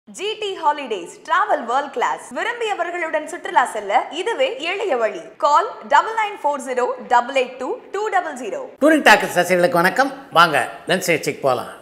GT holidays travel world class விரும்பியவர்களுடன் சுற்றுலா செல்ல இதுவே எளிய வழி call double nine four zero double eight two two double zero touring talkies ரசிகர்களுக்கு வணக்கம் வாங்க லென்ஸ் நிகழ்ச்சிக்கு போகலாம்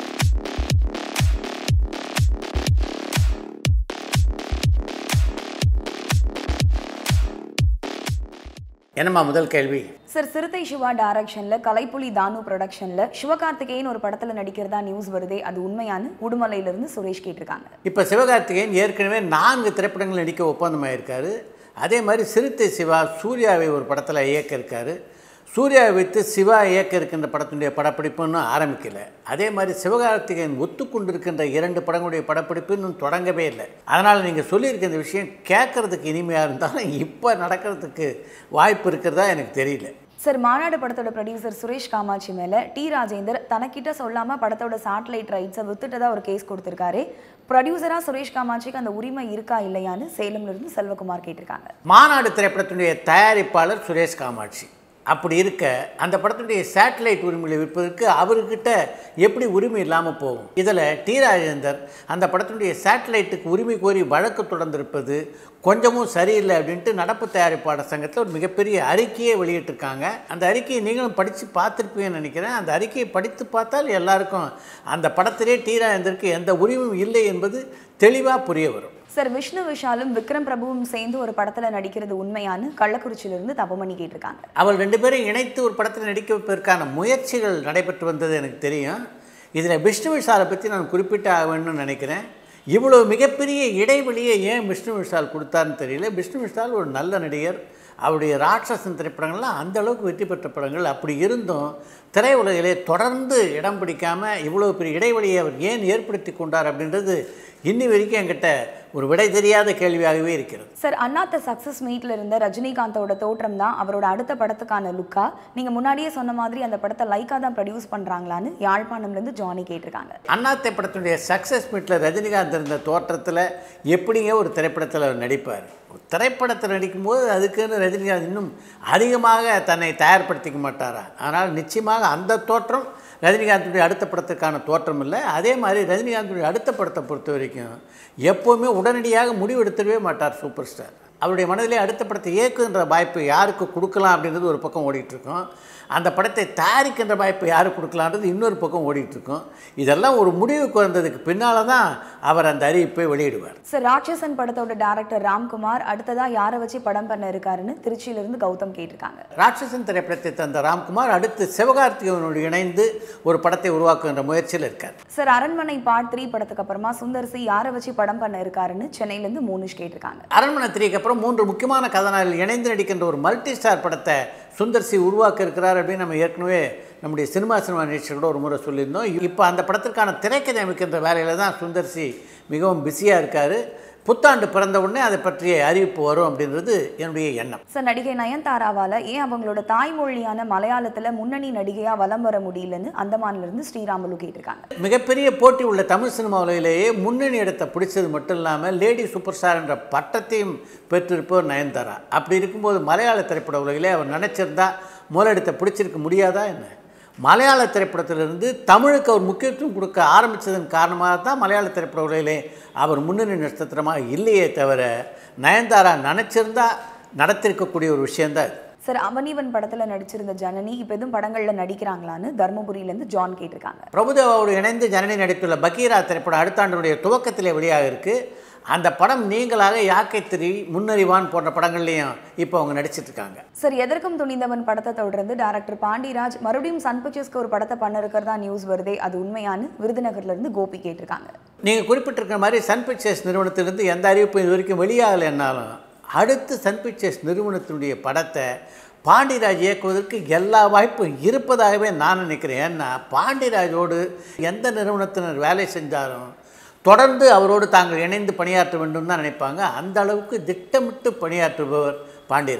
என்னம்மா முதல் கேள்வி சார் சிறுத்தை சிவா டைரக்ஷன்ல கலைப்புலி தானு ப்ரொடக்ஷன்ல சிவகார்த்திகேயன் ஒரு படத்துல நடிக்கிறதா நியூஸ் வருதே அது உண்மையான உடுமலையில இருந்து சுரேஷ் கேட்டிருக்காங்க இப்போ சிவகார்த்திகேயன் ஏற்கனவே நான்கு திரைப்படங்கள் நடிக்க ஒப்பந்தமாயிருக்காரு அதே மாதிரி சிறுத்தை சிவா சூர்யாவை ஒரு படத்தில் இயக்க இருக்காரு சூர்யாவை வைத்து சிவா இயக்க இருக்கின்ற படத்தினுடைய படப்பிடிப்பு இன்னும் ஆரம்பிக்கல அதே மாதிரி சிவகார்த்திகேயன் ஒத்துக்கொண்டிருக்கின்ற இரண்டு படங்களுடைய படப்பிடிப்பு இன்னும் தொடங்கவே இல்லை அதனால் நீங்கள் சொல்லியிருக்க இந்த விஷயம் கேட்கறதுக்கு இனிமையாக இருந்தாலும் இப்போ நடக்கிறதுக்கு வாய்ப்பு இருக்கிறதா எனக்கு தெரியல சார் மாநாடு படத்தோட ப்ரொடியூசர் சுரேஷ் காமாட்சி மேல டி ராஜேந்தர் தனக்கிட்ட சொல்லாம படத்தோட சேட்டலைட் ரைட்ஸை வித்துட்டதா ஒரு கேஸ் கொடுத்திருக்காரு ப்ரொடியூசரா சுரேஷ் காமாட்சிக்கு அந்த உரிமை இருக்கா இல்லையான்னு சேலம்ல இருந்து செல்வகுமார் கேட்டிருக்காங்க மாநாடு திரைப்படத்தினுடைய தயாரிப்பாளர் சுரேஷ் காமாட்சி அப்படி இருக்க அந்த படத்தினுடைய சேட்டலைட் உரிமைகளை விற்பதற்கு அவர்கிட்ட எப்படி உரிமை இல்லாமல் போகும் இதில் டி ராஜேந்தர் அந்த படத்தினுடைய சேட்டலைட்டுக்கு உரிமை கோரி வழக்கு தொடர்ந்திருப்பது கொஞ்சமும் சரியில்லை அப்படின்ட்டு நடப்பு தயாரிப்பாளர் சங்கத்தில் ஒரு மிகப்பெரிய அறிக்கையை வெளியிட்டிருக்காங்க அந்த அறிக்கையை நீங்களும் படித்து பார்த்துருப்பீங்கன்னு நினைக்கிறேன் அந்த அறிக்கையை படித்து பார்த்தால் எல்லாருக்கும் அந்த படத்திலே டி ராஜேந்தருக்கு எந்த உரிமையும் இல்லை என்பது தெளிவாக புரிய வரும் சார் விஷ்ணு விஷாலும் விக்ரம் பிரபுவும் சேர்ந்து ஒரு படத்துல நடிக்கிறது உண்மையான்னு கள்ளக்குறிச்சியில இருந்து தபமணி கேட்டிருக்காங்க அவள் ரெண்டு பேரும் இணைத்து ஒரு படத்தில் நடிக்க வைப்பதற்கான முயற்சிகள் நடைபெற்று வந்தது எனக்கு தெரியும் இதில் விஷ்ணு விஷாலை பற்றி நான் குறிப்பிட்டு ஆக வேணும்னு நினைக்கிறேன் இவ்வளோ மிகப்பெரிய இடைவெளியை ஏன் விஷ்ணு விஷால் கொடுத்தாருன்னு தெரியல விஷ்ணு விஷால் ஒரு நல்ல நடிகர் அவருடைய ராட்சசன் திரைப்படங்கள்லாம் அந்த அளவுக்கு வெற்றி பெற்ற படங்கள் அப்படி இருந்தும் திரையுலகிலே தொடர்ந்து இடம் பிடிக்காமல் இவ்வளோ பெரிய இடைவெளியை அவர் ஏன் ஏற்படுத்தி கொண்டார் அப்படின்றது இன்னி வரைக்கும் என்கிட்ட ஒரு விடை தெரியாத கேள்வியாகவே இருக்கிறது சார் அண்ணாத்த சக்சஸ் மீட்ல இருந்த ரஜினிகாந்தோட தோற்றம் தான் அவரோட அடுத்த படத்துக்கான லுக்கா நீங்க முன்னாடியே சொன்ன மாதிரி அந்த படத்தை லைக்கா தான் ப்ரொடியூஸ் பண்றாங்களான்னு யாழ்ப்பாணம்ல இருந்து ஜானி கேட்டிருக்காங்க அண்ணாத்தை படத்தினுடைய சக்ஸஸ் மீட்டில் ரஜினிகாந்த் இருந்த தோற்றத்தில் எப்படிங்க ஒரு திரைப்படத்தில் அவர் நடிப்பார் ஒரு திரைப்படத்தில் நடிக்கும்போது அதுக்குன்னு ரஜினிகாந்த் இன்னும் அதிகமாக தன்னை தயார்படுத்திக்க மாட்டாரா ஆனால் நிச்சயமாக அந்த தோற்றம் ரஜினிகாந்துடைய அடுத்த படத்துக்கான தோற்றம் இல்லை அதே மாதிரி ரஜினிகாந்துடைய அடுத்த படத்தை பொறுத்த வரைக்கும் எப்போவுமே உடனடியாக முடிவெடுத்துடவே மாட்டார் சூப்பர் ஸ்டார் அவருடைய மனதிலே அடுத்த படத்தை இயக்குகின்ற வாய்ப்பு யாருக்கு கொடுக்கலாம் அப்படின்றது ஒரு பக்கம் ஓடிட்டுருக்கோம் அந்த படத்தை தயாரிக்கின்ற வாய்ப்பு யாருக்கு கொடுக்கலான்றது இன்னொரு பக்கம் ஓடிட்டுருக்கோம் இதெல்லாம் ஒரு முடிவுக்கு வந்ததுக்கு பின்னால் தான் அவர் அந்த அறிவிப்பை வெளியிடுவார் சார் ராட்சசன் படத்தோட டைரக்டர் ராம்குமார் அடுத்ததா யாரை வச்சு படம் பண்ண இருக்காருன்னு திருச்சியில இருந்து கௌதம் கேட்டிருக்காங்க ராட்சசன் திரைப்படத்தை தந்த ராம்குமார் அடுத்து சிவகார்த்திகேயனோடு இணைந்து ஒரு படத்தை உருவாக்குகின்ற முயற்சியில் இருக்கார் சார் அரண்மனை பார்ட் த்ரீ படத்துக்கு அப்புறமா சுந்தர் சி யாரை வச்சு படம் பண்ண இருக்காருன்னு சென்னையில இருந்து மூணுஷ் கேட்டிருக்காங்க அரண்மனை த்ரீக்கு அப்புறம் மூன்று முக்கியமான கதாநாயகர்கள் இணைந்து நடிக்கின்ற ஒரு மல்டி ஸ்டார் படத்தை சுந்தர் சி உருவாக்க இருக்கிறார் அப்படின்னு நம்ம ஏற்கனவே நம்முடைய சினிமா சினிமா நிகழ்ச்சியில் கூட ஒரு முறை சொல்லியிருந்தோம் இப்போ அந்த படத்திற்கான திரைக்கதை அமைக்கின்ற வேலையில் தான் சுந்தர் சி மிகவும் பிஸியாக இருக்கார் புத்தாண்டு பிறந்த உடனே அதை பற்றிய அறிவிப்பு வரும் அப்படின்றது என்னுடைய எண்ணம் சார் நடிகை நயன்தாராவால ஏன் அவங்களோட தாய்மொழியான மலையாளத்துல முன்னணி நடிகையா வலம் வர முடியலன்னு அந்தமான்ல இருந்து ஸ்ரீராமுலு கேட்டிருக்காங்க மிகப்பெரிய போட்டி உள்ள தமிழ் சினிமா உலகிலேயே முன்னணி இடத்தை பிடிச்சது மட்டும் இல்லாமல் லேடி சூப்பர் ஸ்டார் என்ற பட்டத்தையும் பெற்றிருப்பவர் நயன்தாரா அப்படி இருக்கும்போது மலையாள திரைப்பட உலகிலே அவர் நினச்சிருந்தா முதலிடத்தை பிடிச்சிருக்க முடியாதா என்ன மலையாள திரைப்படத்திலிருந்து தமிழுக்கு அவர் முக்கியத்துவம் கொடுக்க ஆரம்பித்ததன் காரணமாக தான் மலையாள திரைப்பட உலகிலே அவர் முன்னணி நட்சத்திரமாக இல்லையே தவிர நயன்தாரா நினச்சிருந்தா நடத்திருக்கக்கூடிய ஒரு விஷயந்தான் இது சார் அவனிவன் படத்துல நடிச்சிருந்த ஜனனி இப்ப எதுவும் படங்கள்ல நடிக்கிறாங்களான்னு தர்மபுரியில இருந்து ஜான் கேட்டிருக்காங்க பிரபுதேவாவோடு இணைந்து ஜனனி நடித்துள்ள பக்கீரா திரைப்படம் அடுத்த ஆண்டுடைய துவக்கத்திலே வெளியாக இருக்குது அந்த படம் நீங்களாக யாக்கை திரி முன்னறிவான் போன்ற படங்கள்லையும் இப்போ அவங்க நடிச்சிட்டு இருக்காங்க சார் எதற்கும் துணிந்தவன் படத்தை தொடர்ந்து டைரக்டர் பாண்டிராஜ் மறுபடியும் சன் பிக்சர்ஸ்க்கு ஒரு படத்தை பண்ண இருக்கிறதா நியூஸ் வருதே அது உண்மையான்னு விருதுநகர்ல இருந்து கோபி கேட்டிருக்காங்க நீங்கள் குறிப்பிட்டிருக்கிற மாதிரி சன் பிக்சர்ஸ் நிறுவனத்திலிருந்து எந்த அறிவிப்பும் இது வரைக்கும் வெளியாகலைன்னாலும் அடுத்து சன் பிக்சர்ஸ் நிறுவனத்தினுடைய படத்தை பாண்டிராஜ் இயக்குவதற்கு எல்லா வாய்ப்பும் இருப்பதாகவே நான் நினைக்கிறேன் ஏன்னா பாண்டிராஜோடு எந்த நிறுவனத்தினர் வேலை செஞ்சாலும் தொடர்ந்து அவரோடு தாங்கள் இணைந்து பணியாற்ற வேண்டும் தான் நினைப்பாங்க அந்த அளவுக்கு திட்டமிட்டு பணியாற்றுபவர் பாண்டியராஜன்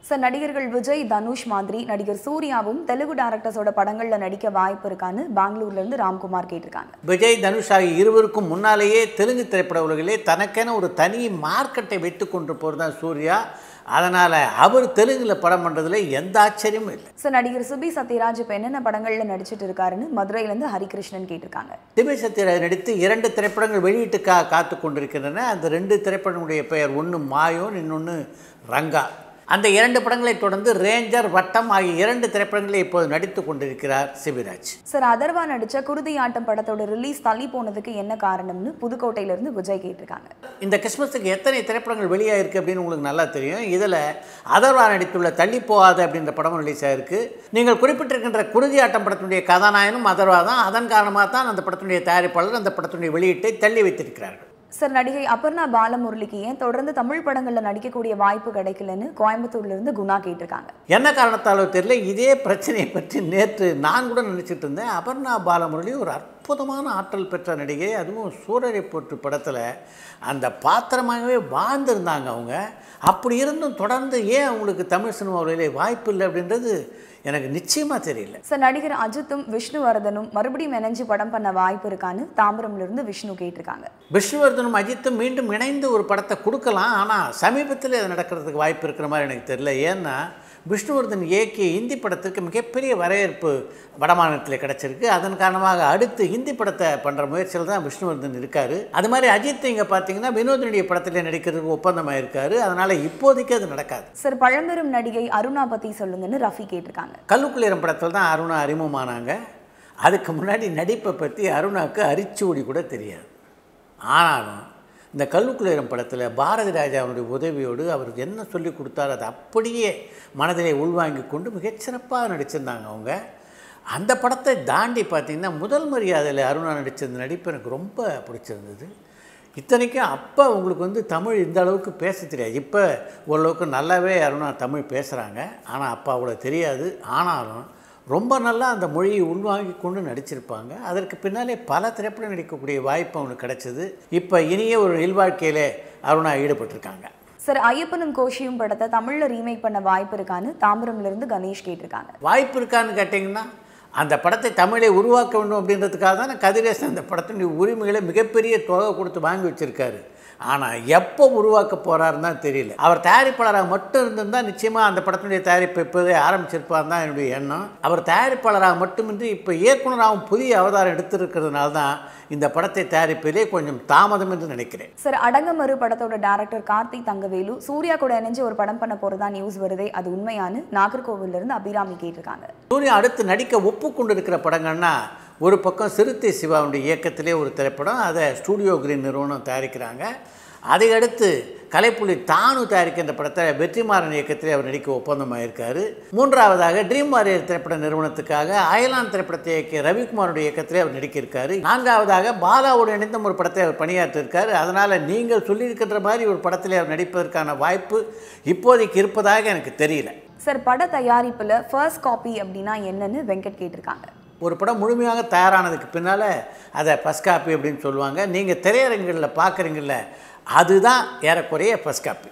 சார் நடிகர்கள் விஜய் தனுஷ் மாதிரி நடிகர் சூர்யாவும் தெலுங்கு டேரக்டர்ஸோட படங்கள்ல நடிக்க வாய்ப்பு இருக்கான்னு பெங்களூர்ல இருந்து ராம்குமார் கேட்டிருக்காங்க விஜய் தனுஷ் ஆகிய இருவருக்கும் முன்னாலேயே தெலுங்கு திரைப்பட உலகிலே தனக்கென ஒரு தனி மார்க்கெட்டை வைத்து கொண்டு போகிறது தான் சூர்யா அதனால் அவர் தெலுங்கில் படம் பண்ணுறதுல எந்த ஆச்சரியமும் இல்லை சார் நடிகர் சுபி சத்யராஜ் இப்ப என்னென்ன படங்கள்ல நடிச்சிட்டு இருக்காருன்னு மதுரையில இருந்து ஹரிகிருஷ்ணன் கேட்டிருக்காங்க திபை சத்யராஜ் நடித்து இரண்டு திரைப்படங்கள் வெளியீட்டுக்காக காத்து கொண்டிருக்கின்றன அந்த ரெண்டு திரைப்படங்களுடைய பெயர் ஒன்று மாயோன் இன்னொன்று ரங்கா அந்த இரண்டு படங்களை தொடர்ந்து ரேஞ்சர் வட்டம் ஆகிய இரண்டு திரைப்படங்களை இப்போது நடித்து கொண்டிருக்கிறார் சிபிராஜ் சார் அதர்வா நடிச்ச குருதி ஆட்டம் படத்தோட ரிலீஸ் தள்ளி போனதுக்கு என்ன காரணம்னு புதுக்கோட்டையில இருந்து விஜய் கேட்டிருக்காங்க இந்த கிறிஸ்மஸுக்கு எத்தனை திரைப்படங்கள் வெளியாயிருக்கு அப்படின்னு உங்களுக்கு நல்லா தெரியும் இதில் அதர்வா நடித்துள்ள தள்ளி போகாது அப்படின்ற படமும் ரிலீஸ் ஆயிருக்கு நீங்கள் குறிப்பிட்டிருக்கின்ற குருதி ஆட்டம் படத்தினுடைய கதாநாயகனும் அதர்வா தான் அதன் காரணமாக தான் அந்த படத்தினுடைய தயாரிப்பாளர் அந்த படத்தினுடைய வெளியீட்டை தள்ளி வைத்திருக்கிறார்கள் சார் நடிகை அபர்ணா பாலமுரளிக்கு ஏன் தொடர்ந்து தமிழ் படங்கள்ல நடிக்கக்கூடிய வாய்ப்பு கிடைக்கலன்னு கோயம்புத்தூர்ல இருந்து குணா கேட்டிருக்காங்க என்ன காரணத்தாலோ தெரியல இதே பிரச்சனையை பற்றி நேற்று நான் கூட நினச்சிட்டு இருந்தேன் அபர்ணா பாலமுரளி ஒரு அற்புதமான ஆற்றல் பெற்ற நடிகை அதுவும் சூரரை போற்று படத்தில் அந்த பாத்திரமாகவே வாழ்ந்திருந்தாங்க அவங்க அப்படி இருந்தும் தொடர்ந்து ஏன் அவங்களுக்கு தமிழ் சினிமாவிலே வாய்ப்பு இல்லை அப்படின்றது எனக்கு நிச்சயமாக தெரியல சார் நடிகர் அஜித்தும் விஷ்ணுவர்தனும் மறுபடியும் இணைஞ்சு படம் பண்ண வாய்ப்பு இருக்கான்னு தாம்பரம்ல இருந்து விஷ்ணு கேட்டிருக்காங்க விஷ்ணுவர்தனும் அஜித்தும் மீண்டும் இணைந்து ஒரு படத்தை கொடுக்கலாம் ஆனால் சமீபத்தில் அது நடக்கிறதுக்கு வாய்ப்பு இருக்கிற மாதிரி எனக்கு தெரியல ஏன்னா விஷ்ணுவர்தன் இயக்கிய ஹிந்தி படத்திற்கு மிகப்பெரிய வரவேற்பு வடமாநிலத்தில் கிடச்சிருக்கு அதன் காரணமாக அடுத்து ஹிந்தி படத்தை பண்ணுற முயற்சியில் தான் விஷ்ணுவர்தன் இருக்கார் அது மாதிரி அஜித் இங்கே பார்த்தீங்கன்னா வினோதனுடைய படத்தில் நடிக்கிறதுக்கு ஒப்பந்தமாக இருக்கார் அதனால் இப்போதைக்கு அது நடக்காது சார் பழம்பெரும் நடிகை அருணா பத்தி சொல்லுங்கன்னு ரஃபி கேட்டிருக்காங்க கல்லுக்குள்ளேரம் படத்தில் தான் அருணா அறிமுகமானாங்க அதுக்கு முன்னாடி நடிப்பை பற்றி அருணாவுக்கு அரிச்சூடி கூட தெரியாது ஆனாலும் இந்த கல்லுக்குள்ளேரம் படத்தில் பாரதி ராஜாவுடைய உதவியோடு அவர் என்ன சொல்லி கொடுத்தாரோ அதை அப்படியே மனதிலே உள்வாங்கி கொண்டு மிகச்சிறப்பாக நடிச்சிருந்தாங்க அவங்க அந்த படத்தை தாண்டி பார்த்திங்கன்னா முதல் மரியாதையில் அருணா நடிச்சிருந்த நடிப்பு எனக்கு ரொம்ப பிடிச்சிருந்தது இத்தனைக்கும் அப்போ உங்களுக்கு வந்து தமிழ் இந்த அளவுக்கு பேச தெரியாது இப்போ ஓரளவுக்கு நல்லாவே அருணா தமிழ் பேசுகிறாங்க ஆனால் அப்போ அவ்வளோ தெரியாது ஆனாலும் ரொம்ப நல்லா அந்த மொழியை உள்வாங்கி கொண்டு நடிச்சிருப்பாங்க அதற்கு பின்னாலே பல திரைப்படம் நடிக்கக்கூடிய வாய்ப்பு அவனுக்கு கிடைச்சது இப்போ இனிய ஒரு இல்வாழ்க்கையிலே அருணா ஈடுபட்டிருக்காங்க சார் ஐயப்பனும் கோஷியும் படத்தை தமிழ்ல ரீமேக் பண்ண வாய்ப்பு இருக்கான்னு தாம்பரம்ல இருந்து கணேஷ் கேட்டிருக்காங்க வாய்ப்பு இருக்கான்னு கேட்டிங்கன்னா அந்த படத்தை தமிழை உருவாக்க வேண்டும் அப்படின்றதுக்காக தான் கதிரேசன் அந்த படத்தினுடைய உரிமைகளை மிகப்பெரிய தொகை கொடுத்து வாங்கி வச்சிருக்காரு ஆனால் எப்போ உருவாக்க போகிறாருன்னு தான் தெரியல அவர் தயாரிப்பாளராக மட்டும் இருந்திருந்தால் நிச்சயமாக அந்த படத்தினுடைய தயாரிப்பை இப்போதே ஆரம்பிச்சிருப்பார் தான் என்னுடைய எண்ணம் அவர் தயாரிப்பாளராக மட்டுமின்றி இப்போ இயக்குனராகவும் புதிய அவதாரம் எடுத்திருக்கிறதுனால தான் இந்த படத்தை தயாரிப்பதிலே கொஞ்சம் தாமதம் என்று நினைக்கிறேன் சார் அடங்கமறு படத்தோட டைரக்டர் கார்த்திக் தங்கவேலு சூர்யா கூட இணைஞ்சு ஒரு படம் பண்ண போறதா நியூஸ் வருதே அது உண்மையான்னு நாகர்கோவில்ல இருந்து அபிராமி கேட்டிருக்காங்க சூர்யா அடுத்து நடிக்க ஒப்புக்கொண்டு இருக்கிற படங்கள்னா ஒரு பக்கம் சிறுத்தை சிவாவுடைய இயக்கத்திலே ஒரு திரைப்படம் அதை ஸ்டூடியோ கிரீன் நிறுவனம் தயாரிக்கிறாங்க அதை அடுத்து கலைப்புலி தானு தயாரிக்கின்ற படத்தை வெற்றிமாறன் இயக்கத்திலே அவர் நடிக்க ஒப்பந்தமாயிருக்காரு மூன்றாவதாக ட்ரீம் வாரியர் திரைப்பட நிறுவனத்துக்காக அயலான் திரைப்படத்தை இயக்கிய ரவிக்குமாருடைய இயக்கத்திலே அவர் நடிக்கிருக்காரு நான்காவதாக பாலாவோடு இணைந்த ஒரு படத்தை அவர் பணியாற்றிருக்காரு அதனால் நீங்கள் சொல்லியிருக்கின்ற மாதிரி ஒரு படத்திலே அவர் நடிப்பதற்கான வாய்ப்பு இப்போதைக்கு இருப்பதாக எனக்கு தெரியல சார் பட தயாரிப்புல ஃபர்ஸ்ட் காப்பி அப்படின்னா என்னன்னு வெங்கட் கேட்டிருக்காங்க ஒரு படம் முழுமையாக தயாரானதுக்கு பின்னால் அதை ஃபஸ்ட் காப்பி அப்படின்னு சொல்லுவாங்க நீங்கள் திரையரங்குகளில் பார்க்குறீங்கள அதுதான் ஏறக்குறைய ஃபஸ்ட் காப்பி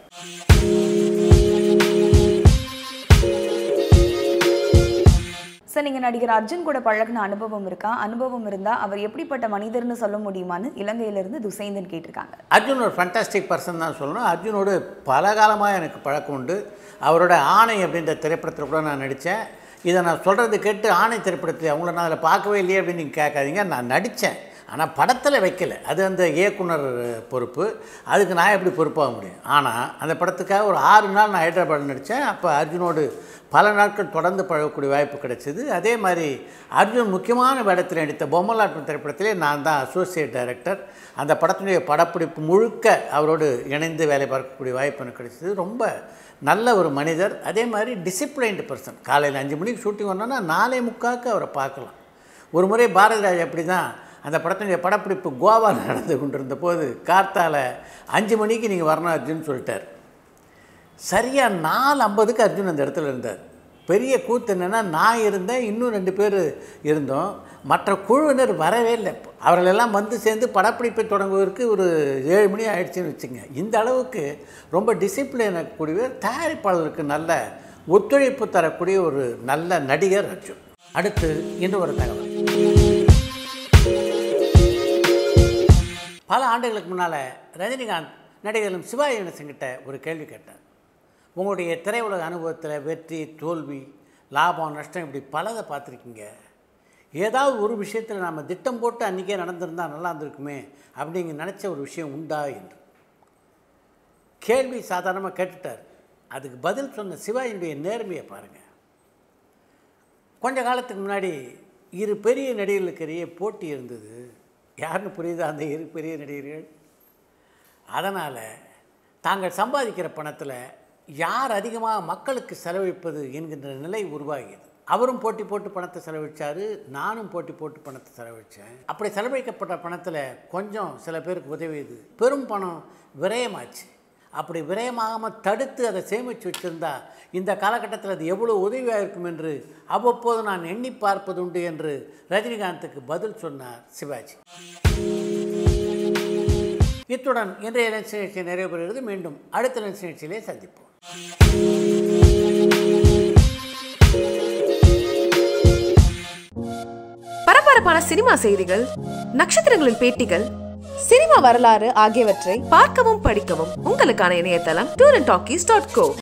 சார் நீங்க நடிகர் அர்ஜுன் கூட பழகின அனுபவம் இருக்கா அனுபவம் இருந்தா அவர் எப்படிப்பட்ட மனிதர்னு சொல்ல முடியுமான்னு இலங்கையில இருந்து துசைந்தன் கேட்டிருக்காங்க அர்ஜுன் ஒரு ஃபண்டாஸ்டிக் பர்சன் தான் சொல்லணும் அர்ஜுனோடு பல காலமாக எனக்கு பழக்கம் உண்டு அவரோட ஆணை அப்படின்ற திரைப்படத்தில் கூட நான் நடித்தேன் இதை நான் சொல்கிறது கேட்டு ஆணை திரைப்படத்தில் அவங்கள நான் அதில் பார்க்கவே இல்லையே அப்படின்னு நீங்கள் கேட்காதீங்க நான் நடித்தேன் ஆனால் படத்தில் வைக்கல அது அந்த இயக்குனர் பொறுப்பு அதுக்கு நான் எப்படி பொறுப்பாக முடியும் ஆனால் அந்த படத்துக்காக ஒரு ஆறு நாள் நான் ஹைதராபாத் நடித்தேன் அப்போ அர்ஜுனோடு பல நாட்கள் தொடர்ந்து பழகக்கூடிய வாய்ப்பு கிடைச்சிது அதே மாதிரி அர்ஜுன் முக்கியமான வேடத்தில் நடித்த பொம்மலாட்டம் திரைப்படத்திலே நான் தான் அசோசியேட் டைரக்டர் அந்த படத்தினுடைய படப்பிடிப்பு முழுக்க அவரோடு இணைந்து வேலை பார்க்கக்கூடிய வாய்ப்பு எனக்கு கிடைச்சது ரொம்ப நல்ல ஒரு மனிதர் அதே மாதிரி டிசிப்ளைன்டு பர்சன் காலையில் அஞ்சு மணிக்கு ஷூட்டிங் வரணும்னா நாலே முக்காக்கு அவரை பார்க்கலாம் ஒரு முறை பாரதிராஜ் அப்படி தான் அந்த படத்தினுடைய படப்பிடிப்பு கோவாவில் நடந்து கொண்டிருந்த போது கார்த்தால அஞ்சு மணிக்கு நீங்கள் வரணும் அர்ஜுன் சொல்லிட்டார் சரியாக நாலு ஐம்பதுக்கு அர்ஜுன் அந்த இடத்துல இருந்தார் பெரிய கூத்து என்னென்னா நான் இருந்தேன் இன்னும் ரெண்டு பேர் இருந்தோம் மற்ற குழுவினர் வரவே இல்லை அவர்களெல்லாம் வந்து சேர்ந்து படப்பிடிப்பை தொடங்குவதற்கு ஒரு ஏழு மணி ஆயிடுச்சுன்னு வச்சுங்க இந்த அளவுக்கு ரொம்ப டிசிப்ளின் கூடியவர் தயாரிப்பாளருக்கு நல்ல ஒத்துழைப்பு தரக்கூடிய ஒரு நல்ல நடிகர் அர்ஜுன் அடுத்து இன்னும் ஒரு தகவல் பல ஆண்டுகளுக்கு முன்னால் ரஜினிகாந்த் நடிகர்களும் சிவாஜி கணேசன்கிட்ட ஒரு கேள்வி கேட்டார் உங்களுடைய திரையுலக அனுபவத்தில் வெற்றி தோல்வி லாபம் நஷ்டம் இப்படி பலதை பார்த்துருக்கீங்க ஏதாவது ஒரு விஷயத்தில் நாம் திட்டம் போட்டு அன்றைக்கே நடந்திருந்தால் நல்லா இருந்திருக்குமே அப்படிங்க நினச்ச ஒரு விஷயம் உண்டா என்று கேள்வி சாதாரணமாக கேட்டுட்டார் அதுக்கு பதில் சொன்ன சிவாஜியுடைய நேர்மையை பாருங்கள் கொஞ்ச காலத்துக்கு முன்னாடி இரு பெரிய நடிகர்களுக்கிடையே போட்டி இருந்தது யாருன்னு புரியுதா அந்த இரு பெரிய நடிகர்கள் அதனால் தாங்கள் சம்பாதிக்கிற பணத்தில் யார் அதிகமாக மக்களுக்கு செலவழிப்பது என்கின்ற நிலை உருவாகியது அவரும் போட்டி போட்டு பணத்தை செலவழிச்சார் நானும் போட்டி போட்டு பணத்தை செலவழித்தேன் அப்படி செலவழிக்கப்பட்ட பணத்தில் கொஞ்சம் சில பேருக்கு உதவியது பெரும் பணம் விரயமாச்சு அப்படி விரயமாகாமல் தடுத்து அதை சேமித்து வச்சுருந்தா இந்த காலகட்டத்தில் அது எவ்வளோ உதவியாக இருக்கும் என்று அவ்வப்போது நான் எண்ணி பார்ப்பதுண்டு என்று ரஜினிகாந்துக்கு பதில் சொன்னார் சிவாஜி இத்துடன் இன்றைய லென்ஸ் நிகழ்ச்சி நிறைவு பெறுகிறது மீண்டும் அடுத்த லென்ஸ் நிகழ்ச்சியிலே சந்திப்போம் பரபரப்பான சினிமா செய்திகள் நட்சத்திரங்களின் பேட்டிகள் சினிமா வரலாறு ஆகியவற்றை பார்க்கவும் படிக்கவும் உங்களுக்கான இணையதளம் tour and talkies dot go